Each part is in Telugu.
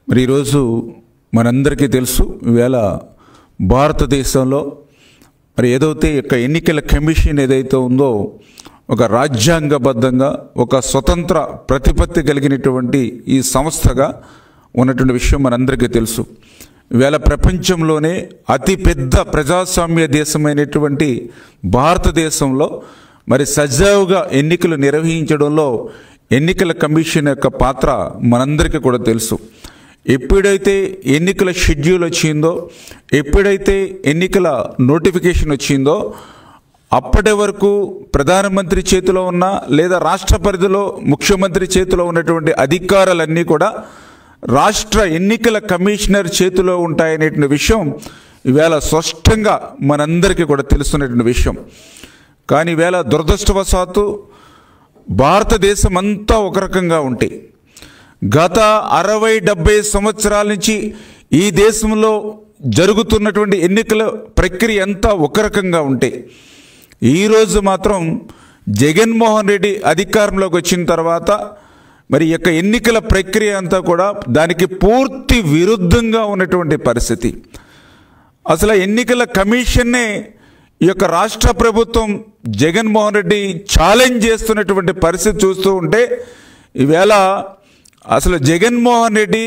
మరి ఈరోజు మనందరికీ తెలుసు ఈవేళ భారతదేశంలో మరి ఏదైతే యొక్క ఎన్నికల కమిషన్ ఏదైతే ఉందో ఒక రాజ్యాంగబద్ధంగా ఒక స్వతంత్ర ప్రతిపత్తి కలిగినటువంటి ఈ సంస్థగా ఉన్నటువంటి విషయం మనందరికీ తెలుసు ఈవేళ ప్రపంచంలోనే అతిపెద్ద ప్రజాస్వామ్య దేశమైనటువంటి భారతదేశంలో మరి సజావుగా ఎన్నికలు నిర్వహించడంలో ఎన్నికల కమిషన్ యొక్క పాత్ర మనందరికీ కూడా తెలుసు ఎప్పుడైతే ఎన్నికల షెడ్యూల్ వచ్చిందో ఎప్పుడైతే ఎన్నికల నోటిఫికేషన్ వచ్చిందో అప్పటి వరకు ప్రధానమంత్రి చేతిలో ఉన్న లేదా రాష్ట్ర పరిధిలో ముఖ్యమంత్రి చేతిలో ఉన్నటువంటి అధికారాలన్నీ కూడా రాష్ట్ర ఎన్నికల కమిషనర్ చేతిలో ఉంటాయనేటువంటి విషయం ఈవేళ స్పష్టంగా మనందరికీ కూడా తెలుస్తున్నటువంటి విషయం కానీ ఈవేళ దురదృష్టవశాత్తు భారతదేశం అంతా ఒక రకంగా ఉంటాయి గత అరవై డెబ్బై సంవత్సరాల నుంచి ఈ దేశంలో జరుగుతున్నటువంటి ఎన్నికల ప్రక్రియ అంతా ఒక రకంగా ఉంటాయి ఈరోజు మాత్రం జగన్మోహన్ రెడ్డి అధికారంలోకి వచ్చిన తర్వాత మరి ఈ యొక్క ఎన్నికల ప్రక్రియ అంతా కూడా దానికి పూర్తి విరుద్ధంగా ఉన్నటువంటి పరిస్థితి అసలు ఎన్నికల కమిషన్నే ఈ యొక్క రాష్ట్ర ప్రభుత్వం జగన్మోహన్ రెడ్డి ఛాలెంజ్ చేస్తున్నటువంటి పరిస్థితి చూస్తూ ఉంటే ఈవేళ అసలు జగన్మోహన్ రెడ్డి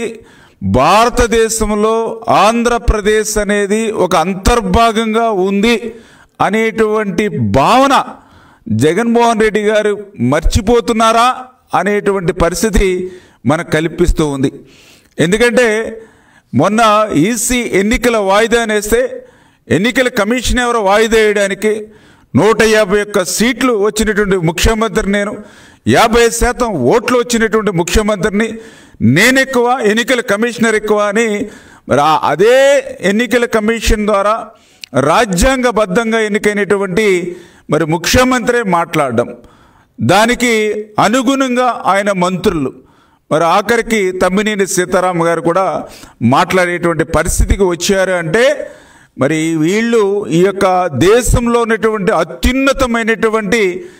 భారతదేశంలో ఆంధ్రప్రదేశ్ అనేది ఒక అంతర్భాగంగా ఉంది అనేటువంటి భావన జగన్మోహన్ రెడ్డి గారు మర్చిపోతున్నారా అనేటువంటి పరిస్థితి మనకు కల్పిస్తూ ఉంది ఎందుకంటే మొన్న ఈసీ ఎన్నికల వాయిదా నేస్తే ఎన్నికల కమిషన్ ఎవరో వాయిదా వేయడానికి నూట యాభై ఒక్క సీట్లు వచ్చినటువంటి ముఖ్యమంత్రి నేను యాభై శాతం ఓట్లు వచ్చినటువంటి ముఖ్యమంత్రిని నేను ఎక్కువ ఎన్నికల కమిషనర్ ఎక్కువ అని మరి ఆ అదే ఎన్నికల కమిషన్ ద్వారా రాజ్యాంగబద్ధంగా ఎన్నికైనటువంటి మరి ముఖ్యమంత్రే మాట్లాడడం దానికి అనుగుణంగా ఆయన మంత్రులు మరి ఆఖరికి తమ్మినేని సీతారాం గారు కూడా మాట్లాడేటువంటి పరిస్థితికి వచ్చారు అంటే మరి వీళ్ళు ఈ యొక్క దేశంలో ఉన్నటువంటి అత్యున్నతమైనటువంటి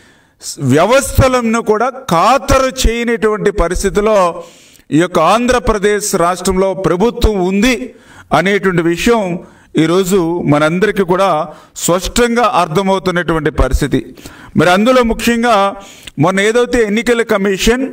వ్యవస్థలను కూడా ఖాతరు చేయనటువంటి పరిస్థితిలో ఈ యొక్క ఆంధ్రప్రదేశ్ రాష్ట్రంలో ప్రభుత్వం ఉంది అనేటువంటి విషయం ఈరోజు మనందరికీ కూడా స్పష్టంగా అర్థమవుతున్నటువంటి పరిస్థితి మరి అందులో ముఖ్యంగా మొన్న ఏదైతే ఎన్నికల కమిషన్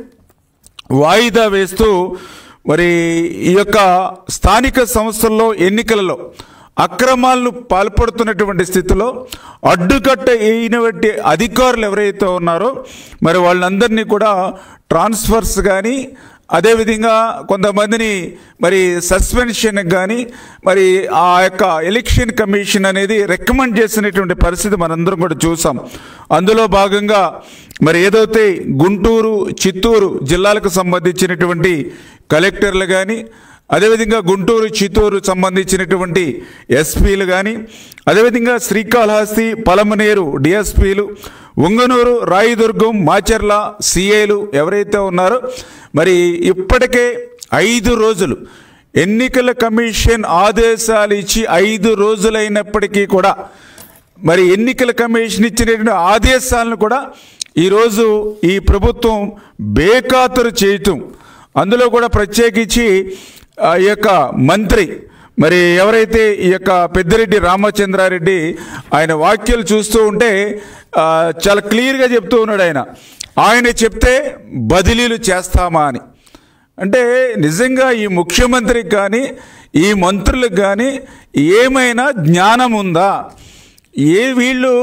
వాయిదా వేస్తూ మరి ఈ యొక్క స్థానిక సంస్థల్లో ఎన్నికలలో అక్రమాలను పాల్పడుతున్నటువంటి స్థితిలో అడ్డుకట్ట అయినటువంటి అధికారులు ఎవరైతే ఉన్నారో మరి వాళ్ళందరినీ కూడా ట్రాన్స్ఫర్స్ కానీ అదేవిధంగా కొంతమందిని మరి సస్పెన్షన్ కానీ మరి ఆ యొక్క ఎలక్షన్ కమిషన్ అనేది రికమెండ్ చేసినటువంటి పరిస్థితి మనందరం కూడా చూసాం అందులో భాగంగా మరి ఏదైతే గుంటూరు చిత్తూరు జిల్లాలకు సంబంధించినటువంటి కలెక్టర్లు కానీ అదేవిధంగా గుంటూరు చిత్తూరు సంబంధించినటువంటి ఎస్పీలు కానీ అదేవిధంగా శ్రీకాళహస్తి పలమనేరు డిఎస్పీలు ఉంగనూరు రాయదుర్గం మాచర్ల సిఐలు ఎవరైతే ఉన్నారో మరి ఇప్పటికే ఐదు రోజులు ఎన్నికల కమిషన్ ఆదేశాలు ఇచ్చి ఐదు రోజులైనప్పటికీ కూడా మరి ఎన్నికల కమిషన్ ఇచ్చినటువంటి ఆదేశాలను కూడా ఈరోజు ఈ ప్రభుత్వం బేఖాతరు చేయటం అందులో కూడా ప్రత్యేకించి ఆ యొక్క మంత్రి మరి ఎవరైతే ఈ యొక్క పెద్దిరెడ్డి రామచంద్రారెడ్డి ఆయన వాక్యాలు చూస్తూ ఉంటే ఆ, చాలా క్లియర్గా చెప్తూ ఉన్నాడు ఆయన ఆయన చెప్తే బదిలీలు చేస్తామా అని అంటే నిజంగా ఈ ముఖ్యమంత్రికి కానీ ఈ మంత్రులకు కానీ ఏమైనా జ్ఞానం ఉందా ఏ వీళ్ళు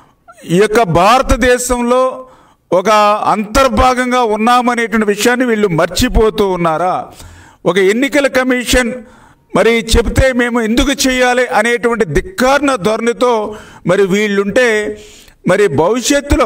ఈ యొక్క భారతదేశంలో ఒక అంతర్భాగంగా ఉన్నామనేటువంటి విషయాన్ని వీళ్ళు మర్చిపోతూ ఉన్నారా ఒక ఎన్నికల కమిషన్ మరి చెప్తే మేము ఎందుకు చేయాలి అనేటువంటి ధిక్కారణ ధోరణితో మరి వీళ్ళుంటే మరి భవిష్యత్తులో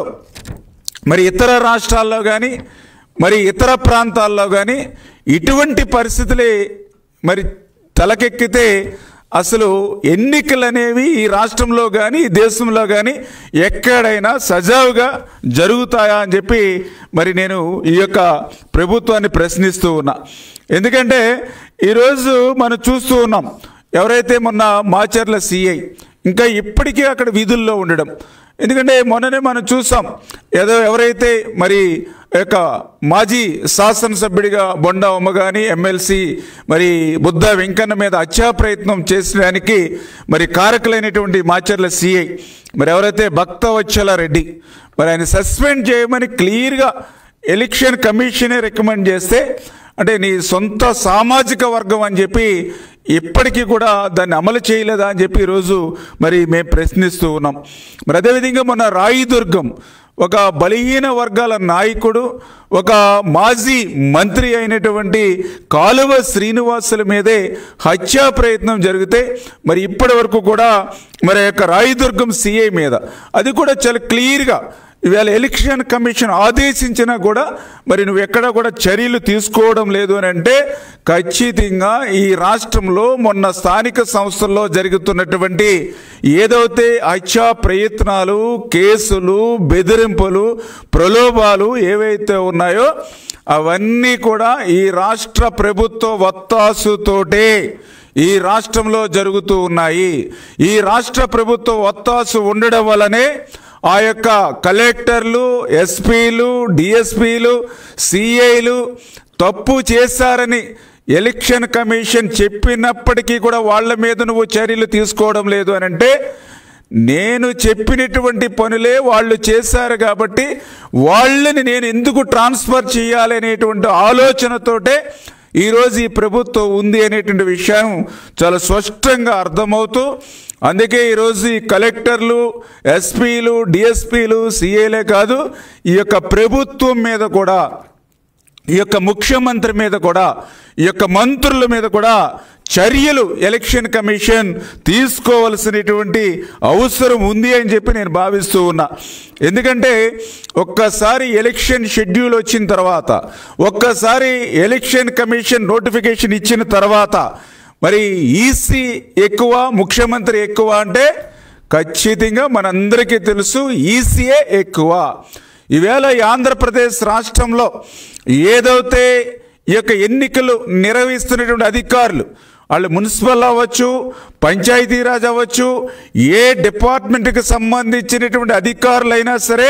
మరి ఇతర రాష్ట్రాల్లో కానీ మరి ఇతర ప్రాంతాల్లో కానీ ఇటువంటి పరిస్థితులే మరి తలకెక్కితే అసలు ఎన్నికలు అనేవి ఈ రాష్ట్రంలో కానీ ఈ దేశంలో కానీ ఎక్కడైనా సజావుగా జరుగుతాయా అని చెప్పి మరి నేను ఈ యొక్క ప్రభుత్వాన్ని ప్రశ్నిస్తూ ఉన్నా ఎందుకంటే ఈరోజు మనం చూస్తూ ఉన్నాం ఎవరైతే మొన్న మాచర్ల సిఐ ఇంకా ఇప్పటికీ అక్కడ విధుల్లో ఉండడం ఎందుకంటే మొన్ననే మనం చూసాం ఏదో ఎవరైతే మరి యొక్క మాజీ శాసనసభ్యుడిగా బొండా ఉమ్మ కానీ ఎమ్మెల్సీ మరి బుద్ధ వెంకన్న మీద హత్యా ప్రయత్నం చేసడానికి మరి కారకులైనటువంటి మాచర్ల సిఐ మరి ఎవరైతే భక్తవచ్చల రెడ్డి మరి ఆయన సస్పెండ్ చేయమని క్లియర్గా ఎలక్షన్ కమిషనే రికమెండ్ చేస్తే అంటే నీ సొంత సామాజిక వర్గం అని చెప్పి ఇప్పటికీ కూడా దాన్ని అమలు చేయలేదా అని చెప్పి ఈరోజు మరి మేము ప్రశ్నిస్తూ ఉన్నాం మరి అదేవిధంగా మొన్న రాయిదుర్గం ఒక బలహీన వర్గాల నాయకుడు ఒక మాజీ మంత్రి అయినటువంటి కాలువ శ్రీనివాసుల మీదే హత్యా ప్రయత్నం జరిగితే మరి ఇప్పటి వరకు కూడా మరి ఆ యొక్క రాయదుర్గం సిఐ మీద అది కూడా చాలా క్లియర్గా ఇవాళ ఎలక్షన్ కమిషన్ ఆదేశించినా కూడా మరి నువ్వు ఎక్కడ కూడా చర్యలు తీసుకోవడం లేదు అని అంటే ఖచ్చితంగా ఈ రాష్ట్రంలో మొన్న స్థానిక సంస్థల్లో జరుగుతున్నటువంటి ఏదైతే హత్యా ప్రయత్నాలు కేసులు బెదిరింపులు ప్రలోభాలు ఏవైతే ఉన్నాయో అవన్నీ కూడా ఈ రాష్ట్ర ప్రభుత్వ ఒత్తాసుతోటే ఈ రాష్ట్రంలో జరుగుతూ ఉన్నాయి ఈ రాష్ట్ర ప్రభుత్వ ఒత్తాసు ఉండడం వల్లనే ఆ యొక్క కలెక్టర్లు ఎస్పీలు డిఎస్పీలు సిఐలు తప్పు చేశారని ఎలక్షన్ కమిషన్ చెప్పినప్పటికీ కూడా వాళ్ళ మీద నువ్వు చర్యలు తీసుకోవడం లేదు అని అంటే నేను చెప్పినటువంటి పనులే వాళ్ళు చేశారు కాబట్టి వాళ్ళని నేను ఎందుకు ట్రాన్స్ఫర్ చేయాలి అనేటువంటి ఆలోచనతోటే ఈరోజు ఈ ప్రభుత్వం ఉంది అనేటువంటి విషయం చాలా స్పష్టంగా అర్థమవుతూ అందుకే ఈరోజు ఈ కలెక్టర్లు ఎస్పీలు డిఎస్పీలు సిఏలే కాదు ఈ యొక్క ప్రభుత్వం మీద కూడా ఈ యొక్క ముఖ్యమంత్రి మీద కూడా ఈ యొక్క మంత్రుల మీద కూడా చర్యలు ఎలక్షన్ కమిషన్ తీసుకోవలసినటువంటి అవసరం ఉంది అని చెప్పి నేను భావిస్తూ ఉన్నా ఎందుకంటే ఒక్కసారి ఎలక్షన్ షెడ్యూల్ వచ్చిన తర్వాత ఒక్కసారి ఎలక్షన్ కమిషన్ నోటిఫికేషన్ ఇచ్చిన తర్వాత మరి ఈసీ ఎక్కువ ముఖ్యమంత్రి ఎక్కువ అంటే ఖచ్చితంగా మనందరికీ తెలుసు ఈసీఏ ఎక్కువ ఈవేళ ఈ ఆంధ్రప్రదేశ్ రాష్ట్రంలో ఏదైతే ఈ యొక్క ఎన్నికలు నిర్వహిస్తున్నటువంటి అధికారులు వాళ్ళు మున్సిపల్ అవ్వచ్చు పంచాయతీరాజ్ అవ్వచ్చు ఏ డిపార్ట్మెంట్కి సంబంధించినటువంటి అధికారులైనా సరే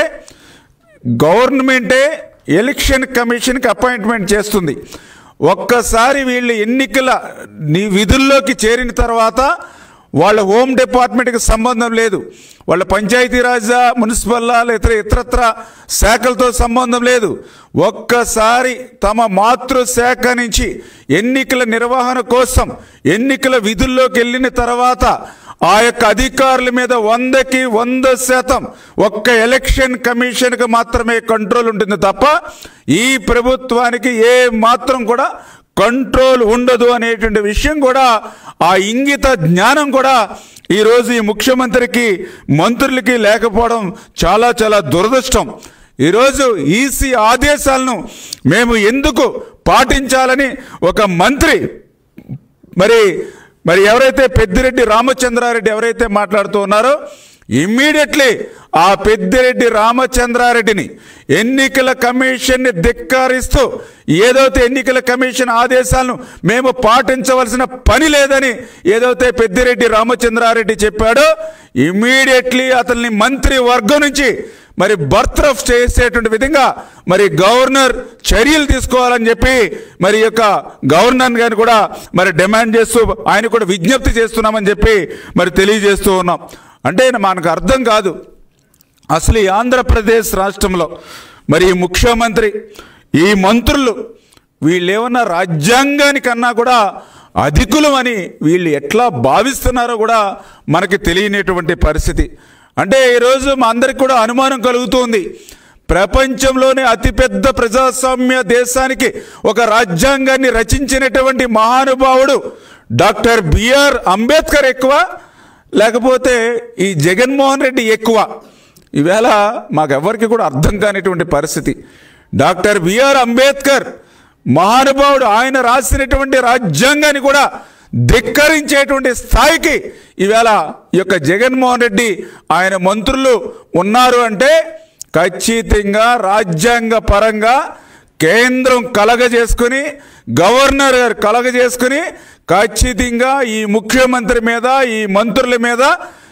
గవర్నమెంటే ఎలక్షన్ కమిషన్కి అపాయింట్మెంట్ చేస్తుంది ఒక్కసారి వీళ్ళు ఎన్నికల ని- విధుల్లోకి చేరిన తర్వాత వాళ్ళ హోమ్ డిపార్ట్మెంట్కి సంబంధం లేదు వాళ్ళ పంచాయతీరాజా మున్సిపల్లా లేదా ఇతరత్ర శాఖలతో సంబంధం లేదు ఒక్కసారి తమ మాతృశాఖ నుంచి ఎన్నికల నిర్వహణ కోసం ఎన్నికల విధుల్లోకి వెళ్ళిన తర్వాత ఆ యొక్క అధికారుల మీద వందకి వంద శాతం ఒక్క ఎలక్షన్ కమిషన్కి మాత్రమే కంట్రోల్ ఉంటుంది తప్ప ఈ ప్రభుత్వానికి ఏ మాత్రం కూడా కంట్రోల్ ఉండదు అనేటువంటి విషయం కూడా ఆ ఇంగిత జ్ఞానం కూడా ఈరోజు ఈ ముఖ్యమంత్రికి మంత్రులకి లేకపోవడం చాలా చాలా దురదృష్టం ఈరోజు ఈసీ ఆదేశాలను మేము ఎందుకు పాటించాలని ఒక మంత్రి మరి మరి ఎవరైతే పెద్దిరెడ్డి రామచంద్రారెడ్డి ఎవరైతే మాట్లాడుతూ ఉన్నారో ఇమ్మీడియట్లీ ఆ పెద్దిరెడ్డి రామచంద్రారెడ్డిని ఎన్నికల కమిషన్ని ధిక్కారిస్తూ ఏదైతే ఎన్నికల కమిషన్ ఆదేశాలను మేము పాటించవలసిన పని లేదని ఏదైతే పెద్దిరెడ్డి రామచంద్రారెడ్డి చెప్పాడో ఇమ్మీడియట్లీ అతన్ని మంత్రి వర్గం నుంచి మరి బర్త్రఫ్ చేసేటువంటి విధంగా మరి గవర్నర్ చర్యలు తీసుకోవాలని చెప్పి మరి ఈ యొక్క గవర్నర్ గారిని కూడా మరి డిమాండ్ చేస్తూ ఆయన కూడా విజ్ఞప్తి చేస్తున్నామని చెప్పి మరి తెలియజేస్తూ ఉన్నాం అంటే మనకు అర్థం కాదు అసలు ఈ ఆంధ్రప్రదేశ్ రాష్ట్రంలో మరి ఈ ముఖ్యమంత్రి ఈ మంత్రులు వీళ్ళు ఏమన్నా రాజ్యాంగానికన్నా కూడా అధికులం అని వీళ్ళు ఎట్లా భావిస్తున్నారో కూడా మనకి తెలియనటువంటి పరిస్థితి అంటే ఈరోజు మా అందరికి కూడా అనుమానం కలుగుతుంది ప్రపంచంలోనే అతిపెద్ద ప్రజాస్వామ్య దేశానికి ఒక రాజ్యాంగాన్ని రచించినటువంటి మహానుభావుడు డాక్టర్ బిఆర్ అంబేద్కర్ ఎక్కువ లేకపోతే ఈ జగన్మోహన్ రెడ్డి ఎక్కువ ఈవేళ మాకెవ్వరికి కూడా అర్థం కానిటువంటి పరిస్థితి డాక్టర్ బిఆర్ అంబేద్కర్ మహానుభావుడు ఆయన రాసినటువంటి రాజ్యాంగాన్ని కూడా ధిక్కరించేటువంటి స్థాయికి ఈవేళ ఈ యొక్క జగన్మోహన్ రెడ్డి ఆయన మంత్రులు ఉన్నారు అంటే ఖచ్చితంగా రాజ్యాంగ పరంగా కేంద్రం కలగజేసుకుని గవర్నర్ గారు కలగజేసుకుని ఖచ్చితంగా ఈ ముఖ్యమంత్రి మీద ఈ మంత్రుల మీద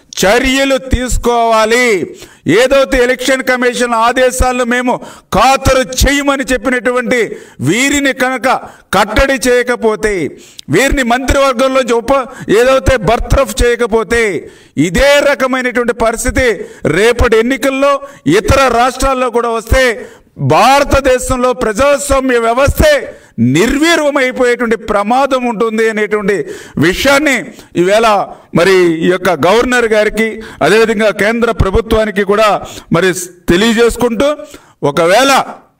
చర్యలు తీసుకోవాలి ఏదైతే ఎలక్షన్ కమిషన్ ఆదేశాలను మేము ఖాతరు చేయమని చెప్పినటువంటి వీరిని కనుక కట్టడి చేయకపోతే వీరిని మంత్రివర్గంలోంచి ఉప ఏదైతే బర్త్రఫ్ చేయకపోతే ఇదే రకమైనటువంటి పరిస్థితి రేపటి ఎన్నికల్లో ఇతర రాష్ట్రాల్లో కూడా వస్తే భారతదేశంలో ప్రజాస్వామ్య వ్యవస్థే నిర్వీర్యమైపోయేటువంటి ప్రమాదం ఉంటుంది అనేటువంటి విషయాన్ని ఈవేళ మరి ఈ యొక్క గవర్నర్ గారికి అదేవిధంగా కేంద్ర ప్రభుత్వానికి కూడా మరి తెలియజేసుకుంటూ ఒకవేళ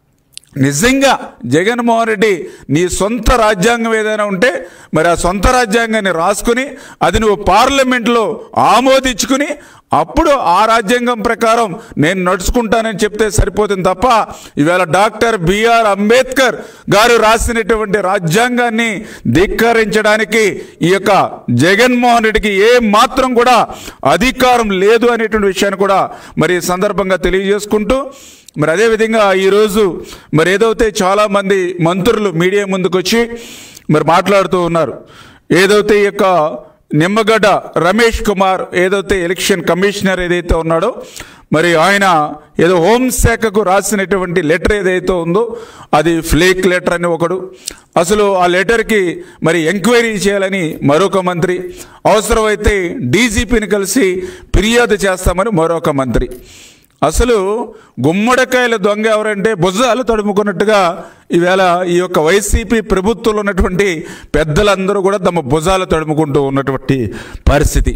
నిజంగా జగన్మోహన్ రెడ్డి నీ సొంత రాజ్యాంగం ఏదైనా ఉంటే మరి ఆ సొంత రాజ్యాంగాన్ని రాసుకుని అది నువ్వు పార్లమెంట్లో ఆమోదించుకుని అప్పుడు ఆ రాజ్యాంగం ప్రకారం నేను నడుచుకుంటానని చెప్తే సరిపోతుంది తప్ప ఈవేళ డాక్టర్ బిఆర్ అంబేద్కర్ గారు రాసినటువంటి రాజ్యాంగాన్ని ధిక్కరించడానికి ఈ యొక్క జగన్మోహన్ రెడ్డికి ఏ మాత్రం కూడా అధికారం లేదు అనేటువంటి విషయాన్ని కూడా మరి ఈ సందర్భంగా తెలియజేసుకుంటూ మరి అదేవిధంగా ఈరోజు మరి ఏదైతే చాలామంది మంత్రులు మీడియా ముందుకు వచ్చి మరి మాట్లాడుతూ ఉన్నారు ఏదైతే ఈ యొక్క నిమ్మగడ్డ రమేష్ కుమార్ ఏదైతే ఎలక్షన్ కమిషనర్ ఏదైతే ఉన్నాడో మరి ఆయన ఏదో హోంశాఖకు రాసినటువంటి లెటర్ ఏదైతే ఉందో అది ఫ్లేక్ లెటర్ అని ఒకడు అసలు ఆ లెటర్కి మరి ఎంక్వైరీ చేయాలని మరొక మంత్రి అవసరమైతే డీజీపీని కలిసి ఫిర్యాదు చేస్తామని మరొక మంత్రి అసలు గుమ్మడికాయల దొంగ ఎవరంటే భుజాలు తడుముకున్నట్టుగా ఈవేళ ఈ యొక్క వైసీపీ ప్రభుత్వంలో ఉన్నటువంటి పెద్దలందరూ కూడా తమ భుజాలు తడుముకుంటూ ఉన్నటువంటి పరిస్థితి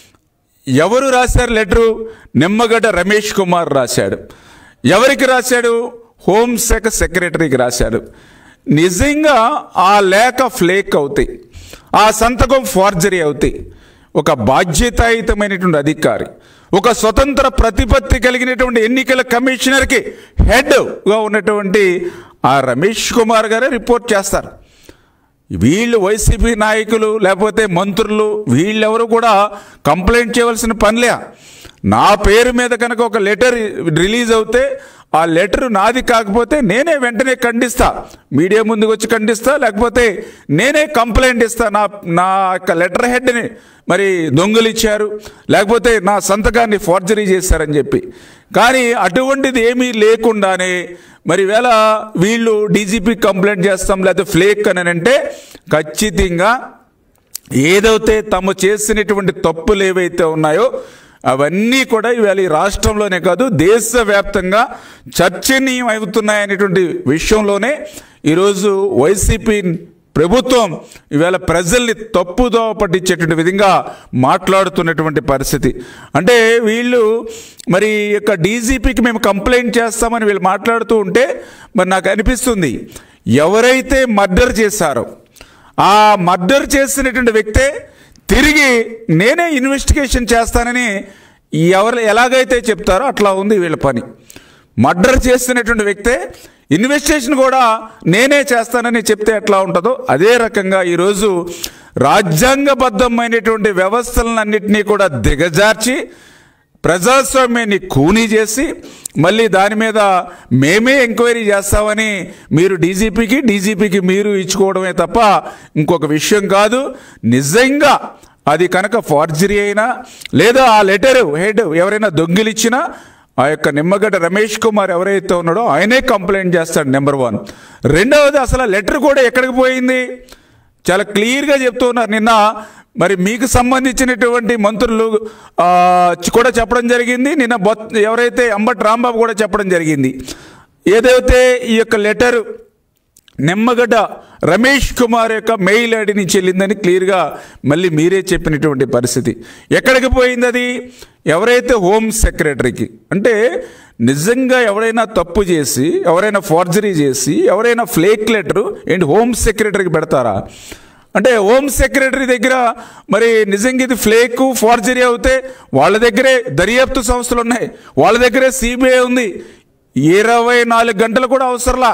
ఎవరు రాశారు లెటరు నిమ్మగడ్డ రమేష్ కుమార్ రాశాడు ఎవరికి రాశాడు హోంశాఖ సెక్రటరీకి రాశాడు నిజంగా ఆ లేఖ ఫ్లేక్ అవుతాయి ఆ సంతకం ఫార్జరీ అవుతాయి ఒక బాధ్యతాయుతమైనటువంటి అధికారి ఒక స్వతంత్ర ప్రతిపత్తి కలిగినటువంటి ఎన్నికల కమిషనర్కి హెడ్గా ఉన్నటువంటి ఆ రమేష్ కుమార్ గారే రిపోర్ట్ చేస్తారు వీళ్ళు వైసీపీ నాయకులు లేకపోతే మంత్రులు వీళ్ళెవరు కూడా కంప్లైంట్ చేయవలసిన పనిలే నా పేరు మీద కనుక ఒక లెటర్ రిలీజ్ అవుతే ఆ లెటర్ నాది కాకపోతే నేనే వెంటనే ఖండిస్తా మీడియా ముందుకు వచ్చి ఖండిస్తా లేకపోతే నేనే కంప్లైంట్ ఇస్తా నా నా యొక్క లెటర్ హెడ్ని మరి దొంగలు ఇచ్చారు లేకపోతే నా సంతకాన్ని ఫోర్జరీ చేశారని చెప్పి కానీ అటువంటిది ఏమీ లేకుండానే మరి వేళ వీళ్ళు డీజీపీ కంప్లైంట్ చేస్తాం లేకపోతే ఫ్లేక్ అని అంటే ఖచ్చితంగా ఏదైతే తాము చేసినటువంటి తప్పులు ఏవైతే ఉన్నాయో అవన్నీ కూడా ఇవాళ ఈ రాష్ట్రంలోనే కాదు దేశవ్యాప్తంగా చర్చనీయం అవుతున్నాయనేటువంటి విషయంలోనే ఈరోజు వైసీపీ ప్రభుత్వం ఈవేళ ప్రజల్ని తప్పుదోవ పట్టించేటువంటి విధంగా మాట్లాడుతున్నటువంటి పరిస్థితి అంటే వీళ్ళు మరి ఈ యొక్క డీజీపీకి మేము కంప్లైంట్ చేస్తామని వీళ్ళు మాట్లాడుతూ ఉంటే మరి నాకు అనిపిస్తుంది ఎవరైతే మర్డర్ చేశారో ఆ మర్డర్ చేసినటువంటి వ్యక్తే తిరిగి నేనే ఇన్వెస్టిగేషన్ చేస్తానని ఎవరు ఎలాగైతే చెప్తారో అట్లా ఉంది వీళ్ళ పని మర్డర్ చేస్తున్నటువంటి వ్యక్తే ఇన్వెస్టిగేషన్ కూడా నేనే చేస్తానని చెప్తే ఎట్లా ఉంటుందో అదే రకంగా ఈరోజు రాజ్యాంగబద్ధమైనటువంటి వ్యవస్థలన్నింటినీ కూడా దిగజార్చి ప్రజాస్వామ్యాన్ని కూనీ చేసి మళ్ళీ దాని మీద మేమే ఎంక్వైరీ చేస్తామని మీరు డీజీపీకి డీజీపీకి మీరు ఇచ్చుకోవడమే తప్ప ఇంకొక విషయం కాదు నిజంగా అది కనుక ఫార్జరీ అయినా లేదా ఆ లెటర్ హెడ్ ఎవరైనా దొంగిలిచ్చినా ఆ యొక్క నిమ్మగడ్డ రమేష్ కుమార్ ఎవరైతే ఉన్నాడో ఆయనే కంప్లైంట్ చేస్తాడు నెంబర్ వన్ రెండవది అసలు ఆ లెటర్ కూడా ఎక్కడికి పోయింది చాలా క్లియర్గా చెప్తూ ఉన్నారు నిన్న మరి మీకు సంబంధించినటువంటి మంత్రులు ఆ, కూడా చెప్పడం జరిగింది నిన్న బొత్ ఎవరైతే అంబటి రాంబాబు కూడా చెప్పడం జరిగింది ఏదైతే ఈ యొక్క లెటర్ నిమ్మగడ్డ రమేష్ కుమార్ యొక్క మెయిల్ ఐడి నుంచి వెళ్ళిందని క్లియర్గా మళ్ళీ మీరే చెప్పినటువంటి పరిస్థితి ఎక్కడికి పోయింది అది ఎవరైతే హోమ్ సెక్రటరీకి అంటే నిజంగా ఎవరైనా తప్పు చేసి ఎవరైనా ఫోర్జరీ చేసి ఎవరైనా ఫ్లేక్ లెటర్ ఏంటి హోమ్ సెక్రటరీకి పెడతారా అంటే హోమ్ సెక్రటరీ దగ్గర మరి నిజంగా ఇది ఫ్లేక్ ఫోర్జరీ అవుతే వాళ్ళ దగ్గరే దర్యాప్తు సంస్థలు ఉన్నాయి వాళ్ళ దగ్గరే సిబిఐ ఉంది ఇరవై నాలుగు గంటలు కూడా అవసరంలా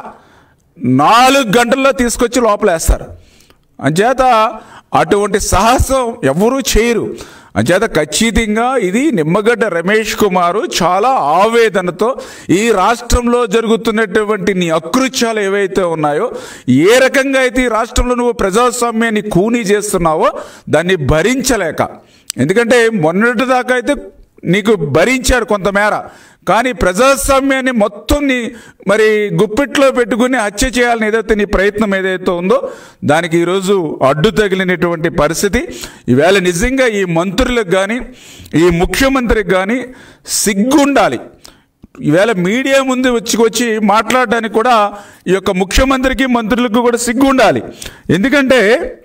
నాలుగు గంటల్లో తీసుకొచ్చి లోపలేస్తారు అంచేత అటువంటి సాహసం ఎవరూ చేయరు అంచేత ఖచ్చితంగా ఇది నిమ్మగడ్డ రమేష్ కుమారు చాలా ఆవేదనతో ఈ రాష్ట్రంలో జరుగుతున్నటువంటి నీ అకృత్యాలు ఏవైతే ఉన్నాయో ఏ రకంగా అయితే ఈ రాష్ట్రంలో నువ్వు ప్రజాస్వామ్యాన్ని కూనీ చేస్తున్నావో దాన్ని భరించలేక ఎందుకంటే మొన్నటి దాకా అయితే నీకు భరించాడు కొంతమేర కానీ ప్రజాస్వామ్యాన్ని మొత్తం నీ మరి గుప్పిట్లో పెట్టుకుని హత్య చేయాలని ఏదైతే నీ ప్రయత్నం ఏదైతే ఉందో దానికి ఈరోజు అడ్డు తగిలినటువంటి పరిస్థితి ఈవేళ నిజంగా ఈ మంత్రులకు కానీ ఈ ముఖ్యమంత్రికి కానీ సిగ్గుండాలి ఈవేళ మీడియా ముందు వచ్చి వచ్చి మాట్లాడడానికి కూడా ఈ యొక్క ముఖ్యమంత్రికి మంత్రులకు కూడా సిగ్గు ఉండాలి ఎందుకంటే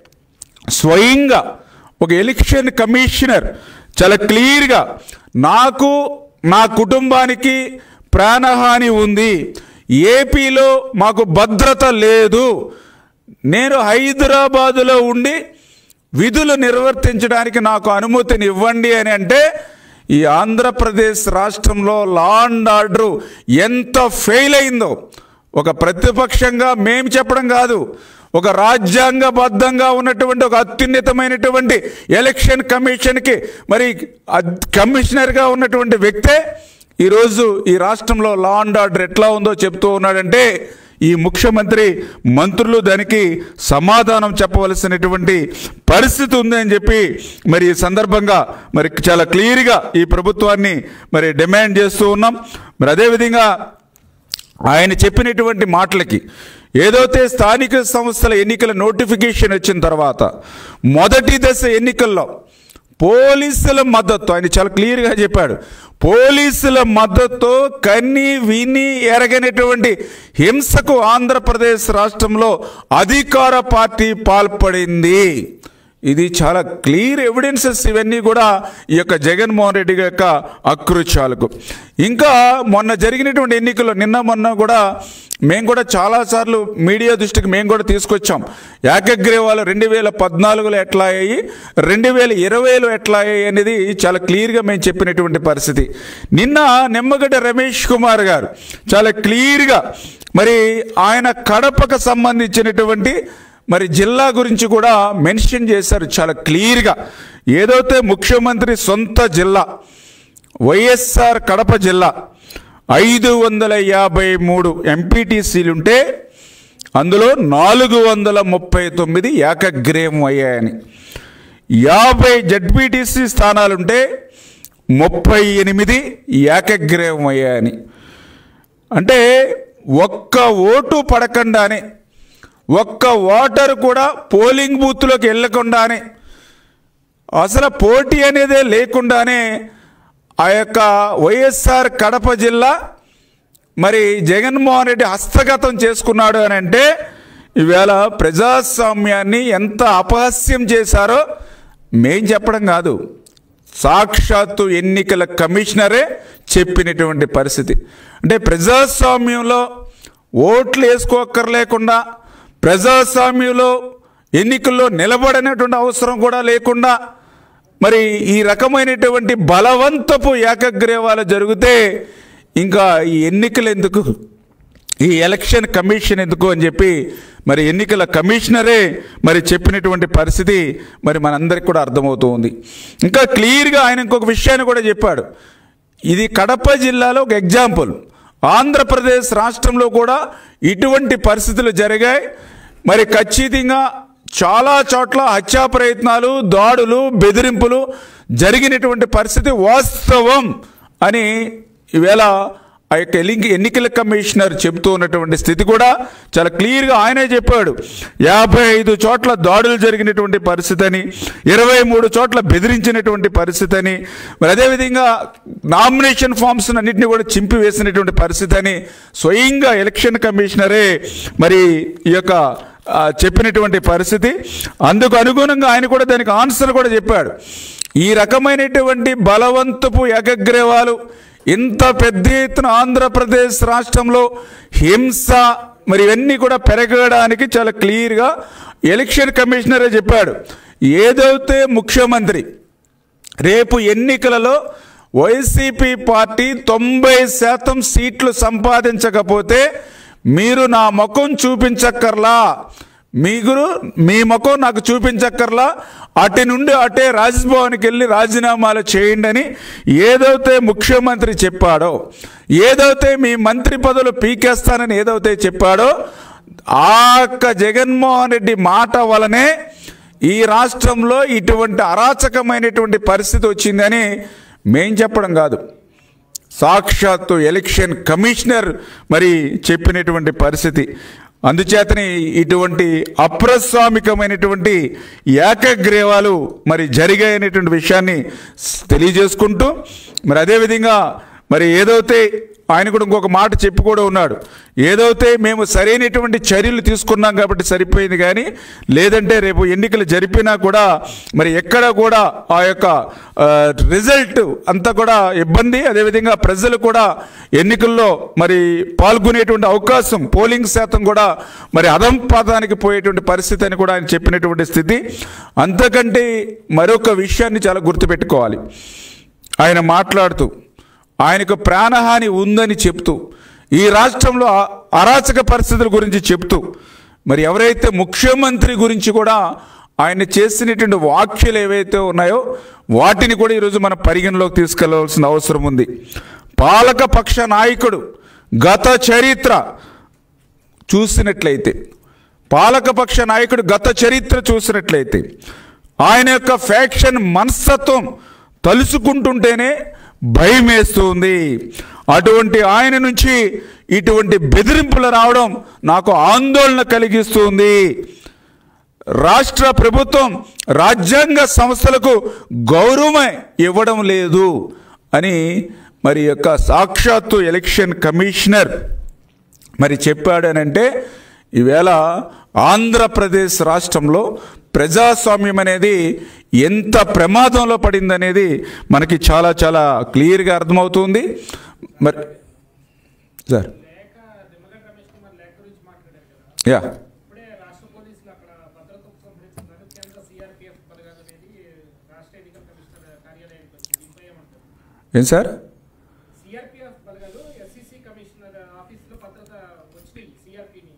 స్వయంగా ఒక ఎలక్షన్ కమిషనర్ చాలా క్లియర్గా నాకు నా కుటుంబానికి ప్రాణహాని ఉంది ఏపీలో మాకు భద్రత లేదు నేను హైదరాబాదులో ఉండి విధులు నిర్వర్తించడానికి నాకు అనుమతిని ఇవ్వండి అని అంటే ఈ ఆంధ్రప్రదేశ్ రాష్ట్రంలో లా అండ్ ఆర్డర్ ఎంత ఫెయిల్ అయిందో ఒక ప్రతిపక్షంగా మేము చెప్పడం కాదు ఒక రాజ్యాంగబద్ధంగా ఉన్నటువంటి ఒక అత్యున్నతమైనటువంటి ఎలక్షన్ కమిషన్కి మరి అద్- కమిషనర్గా ఉన్నటువంటి వ్యక్తే ఈరోజు ఈ రాష్ట్రంలో లా అండ్ ఆర్డర్ ఎట్లా ఉందో చెప్తూ ఉన్నాడంటే ఈ ముఖ్యమంత్రి మంత్రులు దానికి సమాధానం చెప్పవలసినటువంటి పరిస్థితి ఉంది అని చెప్పి మరి ఈ సందర్భంగా మరి చాలా క్లియర్గా ఈ ప్రభుత్వాన్ని మరి డిమాండ్ చేస్తూ ఉన్నాం మరి అదేవిధంగా ఆయన చెప్పినటువంటి మాటలకి ఏదైతే స్థానిక సంస్థల ఎన్నికల నోటిఫికేషన్ వచ్చిన తర్వాత మొదటి దశ ఎన్నికల్లో పోలీసుల మద్దతు ఆయన చాలా క్లియర్గా చెప్పాడు పోలీసుల మద్దతు కన్ని విని ఎరగనటువంటి హింసకు ఆంధ్రప్రదేశ్ రాష్ట్రంలో అధికార పార్టీ పాల్పడింది ఇది చాలా క్లియర్ ఎవిడెన్సెస్ ఇవన్నీ కూడా ఈ యొక్క జగన్మోహన్ రెడ్డి యొక్క అకృత్యాలకు ఇంకా మొన్న జరిగినటువంటి ఎన్నికల్లో నిన్న మొన్న కూడా మేము కూడా చాలాసార్లు మీడియా దృష్టికి మేము కూడా తీసుకొచ్చాం ఏకగ్రీవాలు రెండు వేల పద్నాలుగులో ఎట్లా అయ్యాయి రెండు వేల ఇరవైలో ఎట్లా అయ్యాయి అనేది చాలా క్లియర్గా మేము చెప్పినటువంటి పరిస్థితి నిన్న నిమ్మగడ్డ రమేష్ కుమార్ గారు చాలా క్లియర్గా మరి ఆయన కడపకు సంబంధించినటువంటి మరి జిల్లా గురించి కూడా మెన్షన్ చేశారు చాలా క్లియర్గా ఏదైతే ముఖ్యమంత్రి సొంత జిల్లా వైఎస్ఆర్ కడప జిల్లా ఐదు వందల యాభై మూడు ఎంపీటీసీలుంటే అందులో నాలుగు వందల ముప్పై తొమ్మిది ఏకగ్రీవం అయ్యాయని యాభై జడ్పీటీసీ స్థానాలుంటే ముప్పై ఎనిమిది ఏకగ్రీవం అయ్యాయని అంటే ఒక్క ఓటు పడకుండానే ఒక్క ఓటర్ కూడా పోలింగ్ బూత్లోకి వెళ్ళకుండానే అసలు పోటీ అనేదే లేకుండానే ఆ యొక్క వైఎస్ఆర్ కడప జిల్లా మరి జగన్మోహన్ రెడ్డి హస్తగతం చేసుకున్నాడు అని అంటే ఈవేళ ప్రజాస్వామ్యాన్ని ఎంత అపహాస్యం చేశారో మేం చెప్పడం కాదు సాక్షాత్తు ఎన్నికల కమిషనరే చెప్పినటువంటి పరిస్థితి అంటే ప్రజాస్వామ్యంలో ఓట్లు వేసుకోక్కర్లేకుండా ప్రజాస్వామ్యంలో ఎన్నికల్లో నిలబడినటువంటి అవసరం కూడా లేకుండా మరి ఈ రకమైనటువంటి బలవంతపు ఏకగ్రీవాలు జరిగితే ఇంకా ఈ ఎన్నికలు ఎందుకు ఈ ఎలక్షన్ కమిషన్ ఎందుకు అని చెప్పి మరి ఎన్నికల కమిషనరే మరి చెప్పినటువంటి పరిస్థితి మరి మనందరికి కూడా అర్థమవుతూ ఉంది ఇంకా క్లియర్గా ఆయన ఇంకొక విషయాన్ని కూడా చెప్పాడు ఇది కడప జిల్లాలో ఒక ఎగ్జాంపుల్ ఆంధ్రప్రదేశ్ రాష్ట్రంలో కూడా ఇటువంటి పరిస్థితులు జరిగాయి మరి ఖచ్చితంగా చాలా చోట్ల హత్యా ప్రయత్నాలు దాడులు బెదిరింపులు జరిగినటువంటి పరిస్థితి వాస్తవం అని ఈవేళ ఆ యొక్క ఎల్లి- ఎన్నికల కమిషనర్ చెబుతూ ఉన్నటువంటి స్థితి కూడా చాలా క్లియర్గా ఆయనే చెప్పాడు యాభై ఐదు చోట్ల దాడులు జరిగినటువంటి పరిస్థితి అని ఇరవై మూడు చోట్ల బెదిరించినటువంటి పరిస్థితి అని మరి అదేవిధంగా నామినేషన్ ఫామ్స్ అన్నింటినీ కూడా చింపి వేసినటువంటి పరిస్థితి అని స్వయంగా ఎలక్షన్ కమిషనరే మరి ఈ యొక్క ఆ, చెప్పినటువంటి పరిస్థితి అందుకు అనుగుణంగా ఆయన కూడా దానికి ఆన్సర్ కూడా చెప్పాడు ఈ రకమైనటువంటి బలవంతపు ఏకగ్రీవాలు ఇంత పెద్ద ఎత్తున ఆంధ్రప్రదేశ్ రాష్ట్రంలో హింస మరి ఇవన్నీ కూడా పెరగడానికి చాలా క్లియర్గా ఎలక్షన్ కమిషనరే చెప్పాడు ఏదైతే ముఖ్యమంత్రి రేపు ఎన్నికలలో వైసీపీ పార్టీ తొంభై శాతం సీట్లు సంపాదించకపోతే మీరు నా ముఖం చూపించక్కర్లా మీరు మీ ముఖం నాకు చూపించక్కర్లా అటు నుండి అటే రాజ్భవన్కి వెళ్ళి రాజీనామాలు చేయండి అని ఏదైతే ముఖ్యమంత్రి చెప్పాడో ఏదైతే మీ మంత్రి పదవులు పీకేస్తానని ఏదైతే చెప్పాడో ఆ యొక్క జగన్మోహన్ రెడ్డి మాట వలనే ఈ రాష్ట్రంలో ఇటువంటి అరాచకమైనటువంటి పరిస్థితి వచ్చిందని మేం చెప్పడం కాదు సాక్షాత్తు ఎలక్షన్ కమిషనర్ మరి చెప్పినటువంటి పరిస్థితి అందుచేతనే ఇటువంటి అప్రస్వామికమైనటువంటి ఏకగ్రీవాలు మరి జరిగాయనేటువంటి విషయాన్ని స్- తెలియజేసుకుంటూ మరి అదేవిధంగా మరి ఏదైతే ఆయన కూడా ఇంకొక మాట చెప్పి కూడా ఉన్నాడు ఏదైతే మేము సరైనటువంటి చర్యలు తీసుకున్నాం కాబట్టి సరిపోయింది కానీ లేదంటే రేపు ఎన్నికలు జరిపినా కూడా మరి ఎక్కడ కూడా ఆ యొక్క ఆ, రిజల్ట్ అంతా కూడా ఇబ్బంది అదేవిధంగా ప్రజలు కూడా ఎన్నికల్లో మరి పాల్గొనేటువంటి అవకాశం పోలింగ్ శాతం కూడా మరి అదంపాదానికి పోయేటువంటి పరిస్థితి అని కూడా ఆయన చెప్పినటువంటి స్థితి అంతకంటే మరొక విషయాన్ని చాలా గుర్తుపెట్టుకోవాలి ఆయన మాట్లాడుతూ ఆయనకు ప్రాణహాని ఉందని చెప్తూ ఈ రాష్ట్రంలో అ- అరాచక పరిస్థితుల గురించి చెప్తూ మరి ఎవరైతే ముఖ్యమంత్రి గురించి కూడా ఆయన చేసినటువంటి వ్యాఖ్యలు ఏవైతే ఉన్నాయో వాటిని కూడా ఈరోజు మనం పరిగణలోకి తీసుకెళ్లవలసిన అవసరం ఉంది పాలక పక్ష నాయకుడు గత చరిత్ర చూసినట్లయితే పాలకపక్ష నాయకుడు గత చరిత్ర చూసినట్లయితే ఆయన యొక్క ఫ్యాక్షన్ మనస్తత్వం తలుసుకుంటుంటేనే భయం వేస్తుంది అటువంటి ఆయన నుంచి ఇటువంటి బెదిరింపులు రావడం నాకు ఆందోళన కలిగిస్తుంది రాష్ట్ర ప్రభుత్వం రాజ్యాంగ సంస్థలకు గౌరవం ఇవ్వడం లేదు అని మరి యొక్క సాక్షాత్తు ఎలక్షన్ కమిషనర్ మరి చెప్పాడు అని అంటే ఈవేళ ఆంధ్రప్రదేశ్ రాష్ట్రంలో ప్రజాస్వామ్యం అనేది ఎంత ప్రమాదంలో పడిందనేది మనకి చాలా చాలా క్లియర్గా అర్థమవుతుంది మరి సార్ లేఖ నిమ్మగడ్డ రమేష్ కుమార్ లేఖ గురించి మాట్లాడారు కదా యా ఇప్పుడే రాష్ట్ర పోలీసులు అక్కడ భద్రతకు సంబంధించిన కేంద్ర సిఆర్పిఎఫ్ బలగాలు అనేది రాష్ట్ర ఎన్నికల కమిషనర్ కార్యాలయానికి వచ్చింది దీనిపై ఏమంటారు ఏం సార్ సిఆర్పిఎఫ్ బలగాలు ఎస్సీసీ కమిషనర్ ఆఫీసులో భద్రత వచ్చినాయి సిఆర్పిని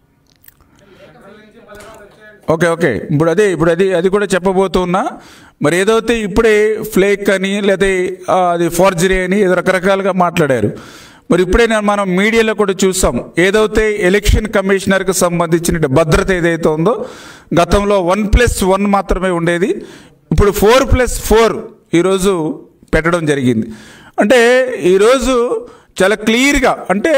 లేఖ సంబంధించి బలగాలు వచ్చాయంటే ఓకే ఓకే ఇప్పుడు అదే ఇప్పుడు అది అది కూడా చెప్పబోతున్నా మరి ఏదైతే ఇప్పుడే ఫ్లేక్ అని లేదా ఆ, అది ఫోర్జరీ అని ఏదో రకరకాలుగా మాట్లాడారు మరి ఇప్పుడే నేను మనం మీడియాలో కూడా చూసాం ఏదైతే ఎలక్షన్ కమిషనర్కి సంబంధించిన భద్రత ఏదైతే ఉందో గతంలో వన్ ప్లస్ వన్ మాత్రమే ఉండేది ఇప్పుడు ఫోర్ ప్లస్ ఫోర్ ఈరోజు పెట్టడం జరిగింది అంటే ఈరోజు చాలా క్లియర్గా అంటే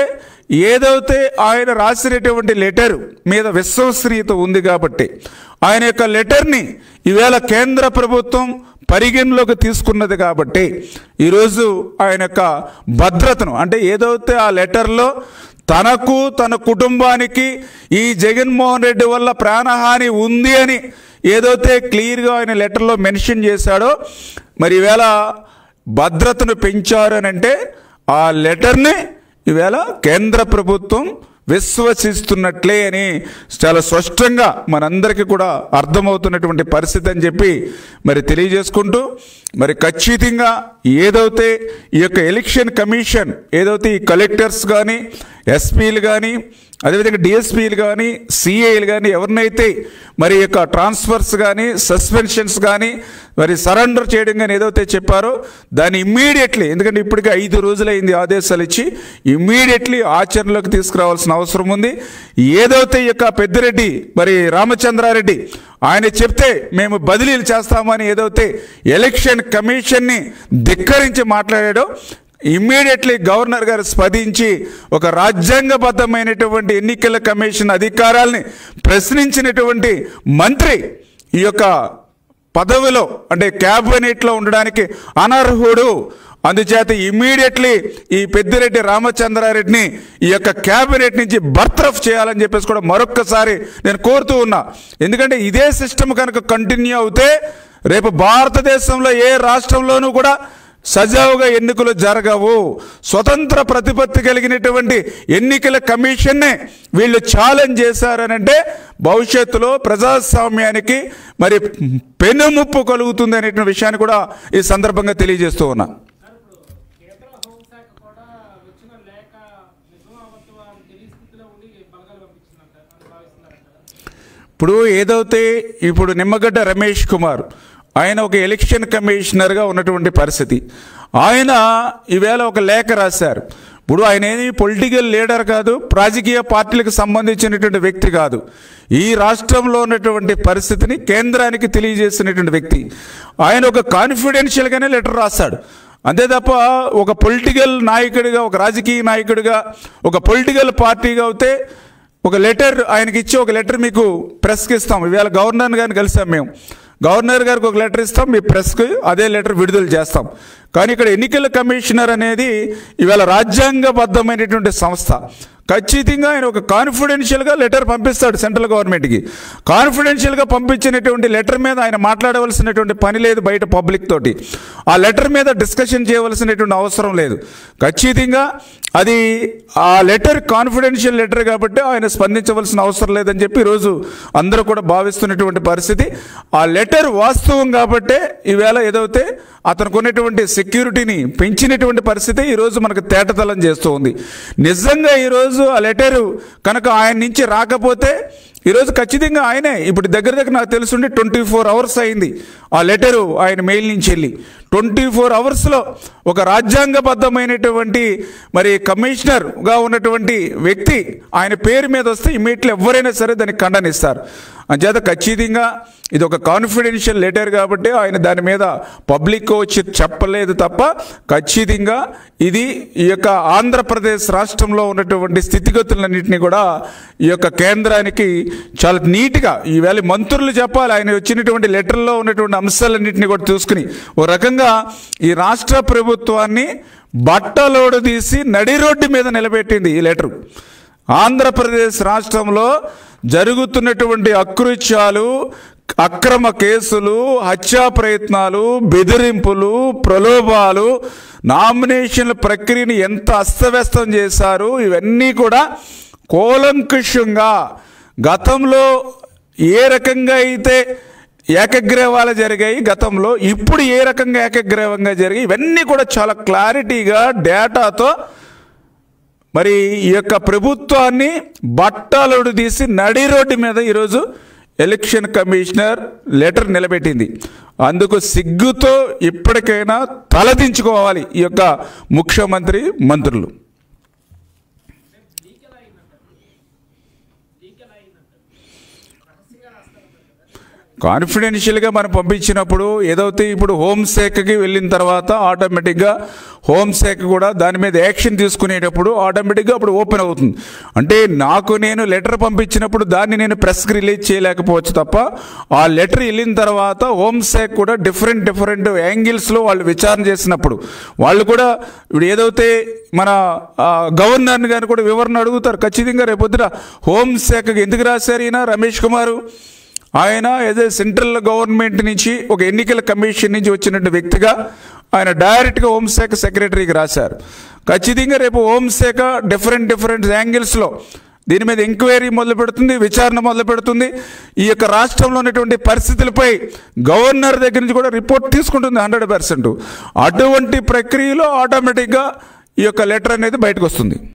ఏదైతే ఆయన రాసినటువంటి లెటర్ మీద విశ్వసనీయత ఉంది కాబట్టి ఆయన యొక్క లెటర్ని ఈవేళ కేంద్ర ప్రభుత్వం పరిగణలోకి తీసుకున్నది కాబట్టి ఈరోజు ఆయన యొక్క భద్రతను అంటే ఏదైతే ఆ లెటర్లో తనకు తన కుటుంబానికి ఈ జగన్మోహన్ రెడ్డి వల్ల ప్రాణహాని ఉంది అని ఏదైతే క్లియర్గా ఆయన లెటర్లో మెన్షన్ చేశాడో మరి ఈవేళ భద్రతను పెంచారనంటే ఆ లెటర్ని ఈవేళ కేంద్ర ప్రభుత్వం విశ్వసిస్తున్నట్లే అని చాలా స్పష్టంగా మనందరికీ కూడా అర్థమవుతున్నటువంటి పరిస్థితి అని చెప్పి మరి తెలియజేసుకుంటూ మరి ఖచ్చితంగా ఏదైతే ఈ యొక్క ఎలక్షన్ కమిషన్ ఏదైతే ఈ కలెక్టర్స్ కానీ ఎస్పీలు కానీ అదేవిధంగా డిఎస్పీలు కానీ సిఐలు కానీ ఎవరినైతే మరి ఈ యొక్క ట్రాన్స్ఫర్స్ కానీ సస్పెన్షన్స్ కానీ మరి సరెండర్ చేయడం కానీ ఏదైతే చెప్పారో దాన్ని ఇమ్మీడియట్లీ ఎందుకంటే ఇప్పటికే ఐదు రోజులైంది ఆదేశాలు ఇచ్చి ఇమ్మీడియట్లీ ఆచరణలోకి తీసుకురావాల్సిన అవసరం ఉంది ఏదైతే ఈ యొక్క పెద్దిరెడ్డి మరి రామచంద్రారెడ్డి ఆయన చెప్తే మేము బదిలీలు చేస్తామని ఏదైతే ఎలక్షన్ కమిషన్ని ధిక్కరించి మాట్లాడాడో ఇమ్మీడియట్లీ గవర్నర్ గారు స్పందించి ఒక రాజ్యాంగబద్ధమైనటువంటి ఎన్నికల కమిషన్ అధికారాల్ని ప్రశ్నించినటువంటి మంత్రి ఈ యొక్క పదవిలో అంటే క్యాబినెట్లో ఉండడానికి అనర్హుడు అందుచేత ఇమ్మీడియట్లీ ఈ పెద్దిరెడ్డి రామచంద్రారెడ్డిని ఈ యొక్క క్యాబినెట్ నుంచి బర్త్రఫ్ చేయాలని చెప్పేసి కూడా మరొక్కసారి నేను కోరుతూ ఉన్నా ఎందుకంటే ఇదే సిస్టమ్ కనుక కంటిన్యూ అవుతే రేపు భారతదేశంలో ఏ రాష్ట్రంలోనూ కూడా సజావుగా ఎన్నికలు జరగవు స్వతంత్ర ప్రతిపత్తి కలిగినటువంటి ఎన్నికల కమిషన్నే వీళ్ళు ఛాలెంజ్ చేశారనంటే భవిష్యత్తులో ప్రజాస్వామ్యానికి మరి పెనుముప్పు కలుగుతుంది అనేటువంటి విషయాన్ని కూడా ఈ సందర్భంగా తెలియజేస్తూ ఉన్నా సార్ ఇప్పుడు కేంద్ర హోంశాఖ కూడా వచ్చిన లేఖ నిజం అబద్ధం అని తెలియ స్థితిలో ఉండి బలగాలు పంపించిందంట అని భావిస్తున్నారంట ఇప్పుడు ఏదైతే ఇప్పుడు నిమ్మగడ్డ రమేష్ కుమార్ ఆయన ఒక ఎలక్షన్ కమిషనర్గా ఉన్నటువంటి పరిస్థితి ఆయన ఈవేళ ఒక లేఖ రాశారు ఇప్పుడు ఆయన ఏమి పొలిటికల్ లీడర్ కాదు రాజకీయ పార్టీలకు సంబంధించినటువంటి వ్యక్తి కాదు ఈ రాష్ట్రంలో ఉన్నటువంటి పరిస్థితిని కేంద్రానికి తెలియజేసినటువంటి వ్యక్తి ఆయన ఒక కాన్ఫిడెన్షియల్గానే లెటర్ రాస్తాడు అంతే తప్ప ఒక పొలిటికల్ నాయకుడిగా ఒక రాజకీయ నాయకుడిగా ఒక పొలిటికల్ పార్టీగా అయితే ఒక లెటర్ ఆయనకి ఇచ్చి ఒక లెటర్ మీకు ప్రెస్కి ఇస్తాం ఇవాళ గవర్నర్ గారిని కలిసాం మేము గవర్నర్ గారికి ఒక లెటర్ ఇస్తాం మీ ప్రెస్కి అదే లెటర్ విడుదల చేస్తాం కానీ ఇక్కడ ఎన్నికల కమిషనర్ అనేది ఇవాళ రాజ్యాంగబద్ధమైనటువంటి సంస్థ ఖచ్చితంగా ఆయన ఒక కాన్ఫిడెన్షియల్గా లెటర్ పంపిస్తాడు సెంట్రల్ గవర్నమెంట్కి కాన్ఫిడెన్షియల్గా పంపించినటువంటి లెటర్ మీద ఆయన మాట్లాడవలసినటువంటి పని లేదు బయట పబ్లిక్ తోటి ఆ లెటర్ మీద డిస్కషన్ చేయవలసినటువంటి అవసరం లేదు ఖచ్చితంగా అది ఆ లెటర్ కాన్ఫిడెన్షియల్ లెటర్ కాబట్టి ఆయన స్పందించవలసిన అవసరం లేదని చెప్పి ఈరోజు అందరూ కూడా భావిస్తున్నటువంటి పరిస్థితి ఆ లెటర్ వాస్తవం కాబట్టే ఈవేళ ఏదైతే అతనికి ఉన్నటువంటి సెక్యూరిటీని పెంచినటువంటి పరిస్థితి ఈరోజు మనకు తేటతలం చేస్తూ ఉంది నిజంగా ఈరోజు ఆ లెటరు కనుక ఆయన నుంచి రాకపోతే ఈరోజు ఖచ్చితంగా ఆయనే ఇప్పుడు దగ్గర దగ్గర నాకు తెలుసుండి ట్వంటీ ఫోర్ అవర్స్ అయింది ఆ లెటరు ఆయన మెయిల్ నుంచి వెళ్ళి ట్వంటీ ఫోర్ అవర్స్లో ఒక రాజ్యాంగబద్ధమైనటువంటి మరి కమిషనర్గా ఉన్నటువంటి వ్యక్తి ఆయన పేరు మీద వస్తే ఇమీడియట్లీ ఎవరైనా సరే దాన్ని ఖండనిస్తారు అంచేత ఖచ్చితంగా ఇది ఒక కాన్ఫిడెన్షియల్ లెటర్ కాబట్టి ఆయన దాని మీద పబ్లిక్ వచ్చి చెప్పలేదు తప్ప ఖచ్చితంగా ఇది ఈ యొక్క ఆంధ్రప్రదేశ్ రాష్ట్రంలో ఉన్నటువంటి స్థితిగతులన్నింటినీ కూడా ఈ యొక్క కేంద్రానికి చాలా నీట్గా ఈవేళ మంత్రులు చెప్పాలి ఆయన వచ్చినటువంటి లెటర్లో ఉన్నటువంటి అంశాలన్నింటినీ కూడా చూసుకుని ఓ రకంగా ఈ రాష్ట్ర ప్రభుత్వాన్ని బట్టలోడు తీసి నడి రోడ్డు మీద నిలబెట్టింది ఈ లెటరు ఆంధ్రప్రదేశ్ రాష్ట్రంలో జరుగుతున్నటువంటి అకృత్యాలు అక్రమ కేసులు హత్యా ప్రయత్నాలు బెదిరింపులు ప్రలోభాలు నామినేషన్ల ప్రక్రియను ఎంత అస్తవ్యస్తం చేశారు ఇవన్నీ కూడా కూలంకుషంగా గతంలో ఏ రకంగా అయితే ఏకగ్రీవాలు జరిగాయి గతంలో ఇప్పుడు ఏ రకంగా ఏకగ్రీవంగా జరిగాయి ఇవన్నీ కూడా చాలా క్లారిటీగా డేటాతో మరి ఈ యొక్క ప్రభుత్వాన్ని బట్టలుడు తీసి నడి రోడ్డు మీద ఈరోజు ఎలక్షన్ కమిషనర్ లెటర్ నిలబెట్టింది అందుకు సిగ్గుతో ఇప్పటికైనా తలదించుకోవాలి ఈ యొక్క ముఖ్యమంత్రి మంత్రులు లీక్ ఎలా అయిందంటారు లీక్ ఎలా అయిందంటారు రహస్యంగా రాస్తారంటారు కదా కాన్ఫిడెన్షియల్గా మనం పంపించినప్పుడు ఏదైతే ఇప్పుడు హోంశాఖకి వెళ్ళిన తర్వాత ఆటోమేటిక్గా హోంశాఖ కూడా దాని మీద యాక్షన్ తీసుకునేటప్పుడు ఆటోమేటిక్గా అప్పుడు ఓపెన్ అవుతుంది అంటే నాకు నేను లెటర్ పంపించినప్పుడు దాన్ని నేను ప్రెస్కి రిలీజ్ చేయలేకపోవచ్చు తప్ప ఆ లెటర్ వెళ్ళిన తర్వాత హోంశాఖ కూడా డిఫరెంట్ డిఫరెంట్ యాంగిల్స్లో వాళ్ళు విచారణ చేసినప్పుడు వాళ్ళు కూడా ఇప్పుడు ఏదైతే మన ఆ, గవర్నర్ గారిని కూడా వివరణ అడుగుతారు ఖచ్చితంగా రేపొద్దున హోంశాఖకి ఎందుకు రాశారు ఈయన రమేష్ కుమారు ఆయన ఏదో సెంట్రల్ గవర్నమెంట్ నుంచి ఒక ఎన్నికల కమిషన్ నుంచి వచ్చినటువంటి వ్యక్తిగా ఆయన డైరెక్ట్గా హోంశాఖ సెక్రటరీకి రాశారు ఖచ్చితంగా రేపు హోంశాఖ డిఫరెంట్ డిఫరెంట్ యాంగిల్స్లో దీని మీద ఎంక్వైరీ మొదలు పెడుతుంది విచారణ మొదలు పెడుతుంది ఈ యొక్క రాష్ట్రంలో ఉన్నటువంటి పరిస్థితులపై గవర్నర్ దగ్గర నుంచి కూడా రిపోర్ట్ తీసుకుంటుంది హండ్రెడ్ పర్సెంట్ అటువంటి ప్రక్రియలో ఆటోమేటిక్గా ఈ యొక్క లెటర్ అనేది బయటకు వస్తుంది